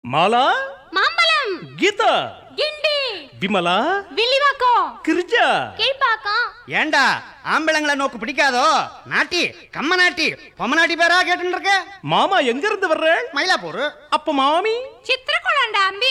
మాలా மாம்பழம் గీత கிண்டி விமலா வில்லிவாக்கம் கிரிஜா கீழ்பாக்கம் ஏண்டா ஆம்பளைங்கள நோக்கு பிடிக்காதோ நாட்டி கம்ம நாட்டி பொம்ம நாட்டி பேரா கேட்டுன்னு இருக்க மாமா எங்க இருந்து வர்ற மயிலாப்பூர் அப்ப மாமி சித்திரகுளம்டா அம்பி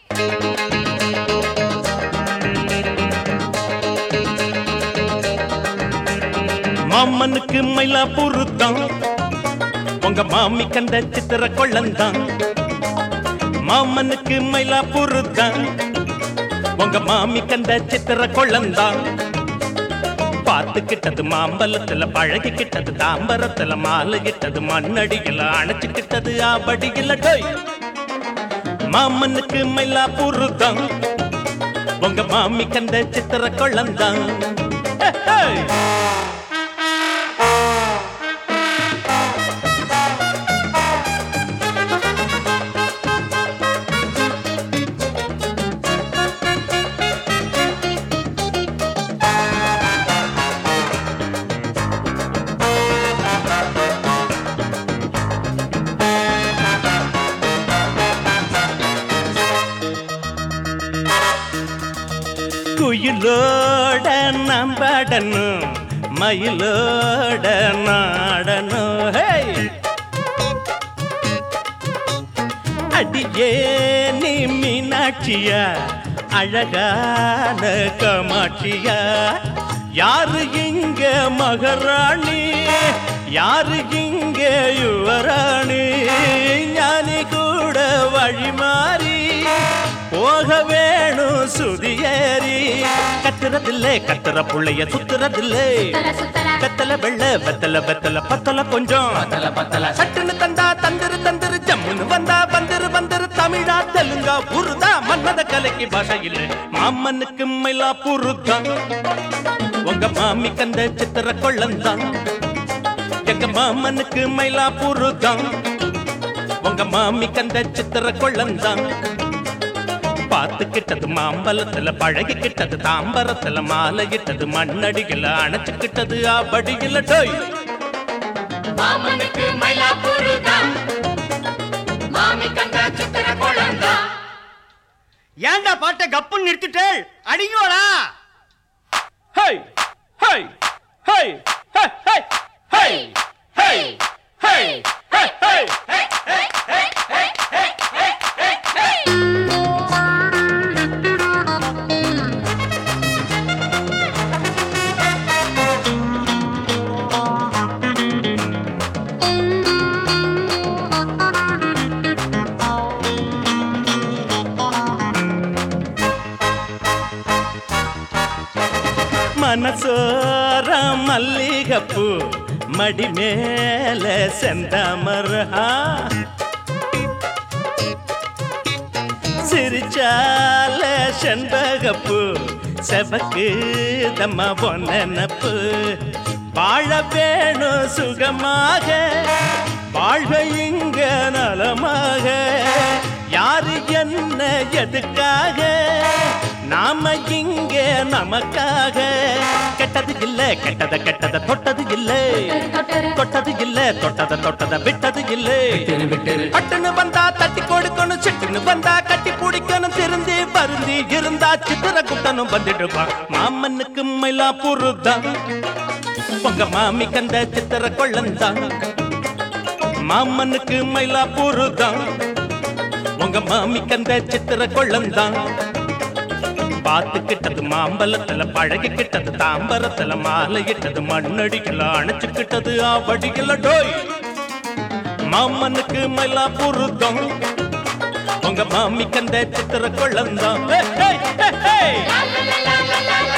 மாமனுக்கு மயிலாப்பூர் தான் உங்க மாமி கண்ட சித்திர கொள்ளந்தான் மாமனுக்கு மயிலாப்பூர் தான் உங்க மாமி கண்ட சித்திர கொள்ளந்தான் பார்த்துக்கிட்டது மாம்பழத்துல பழகிக்கிட்டது தாம்பரத்துல மாலையிட்டது மண்ணடியில அணைச்சுக்கிட்டது ஆபடியில டோய் மாமனுக்கு மயிலாப்பூர் தான் உங்க மாமி கண்ட சித்திர கொள்ளந்தான் ஹே, ஹே. குயிலோட நாம் பாடணும் மயிலோட நாடணும் ஹே! அடியே நீ மீனாட்சியா அழகான கமாட்சியா யாரு இங்க மகராணி யாரு இங்க யுவராணி ஞானி கூட வழி மாறி போக வேணும் சுதியேறி கத்துறதில்லே கத்துற புள்ளைய சுத்துறதில்லே சுத்தல சுத்தல கத்தல வெள்ள வெத்தல வெத்தல பத்தல கொஞ்சம் சட்டுன்னு தந்தா தந்திரு தந்திரு ஜம்முன்னு வந்தா வந்திரு வந்திரு தமிழா தெலுங்கா புருதா மன்னத கலைக்கு பாஷை இல்லை மாமனுக்கு மயிலா புருதான் உங்க மாமி கந்த சித்திர கொள்ளந்தான் எங்க மாமனுக்கு மயிலா புருதான் உங்க மாமி கந்த சித்திர கொள்ளந்தான் பார்த்துக்கிட்டது மாம்பழத்துல பழகிக்கிட்டது தாம்பரத்துல மாலையிட்டது மண்ணடிகள அணைச்சுக்கிட்டது ஆபடியில டோய் மாமனுக்கு மயிலாப்பூர் தான் மாமி கண்ட சித்திர குழந்தா ஏண்டா பாட்டை கப்புன்னு நிறுத்திட்டேள் அடிங்கோடா ஹை ஹை ஹை ஹை ஹை ஹை ஹை ஹை ஹை ஹை மனசோர மல்லிகப்பூ மடி மேல செந்தாமரா சிரிச்சால செண்பகப்பூ செவக்கு தம்மா பொன்னப்பு வாழ வேணும் சுகமாக வாழ்க இங்க நலமாக யாரு என்ன எதுக்காக நாம இங்க நமக்காக கெட்டது இல்ல கெட்டத கெட்டத தொட்டது இல்ல தொட்டரு தொட்டது இல்ல தொட்டத தொட்டத விட்டது இல்ல பட்டுன்னு வந்தா தட்டி கொடுக்கணும் சிட்டுன்னு வந்தா கட்டி பிடிக்கணும் திருந்தி பருந்தி இருந்தா சித்திர குட்டனும் வந்துடுவான் மாமனுக்கு மயிலா புருதான் உங்க மாமி கந்த சித்திர கொள்ளந்தான் மாமனுக்கு மயிலா புருதான் உங்க மாமி கந்த சித்திர கொள்ளந்தான் பார்த்துக்கிட்டது மாம்பழத்துல பழகிக்கிட்டது தாம்பரத்துல மாலையிட்டது மண்ணடிக்கல அணைச்சுக்கிட்டது ஆவடிக்கல டோய் மாமனுக்கு மயிலா புருதம் உங்க மாமி கந்த சித்திர கொள்ளந்தான் ஹே, ஹே, ஹே, ஹே. லா லா லா லா லா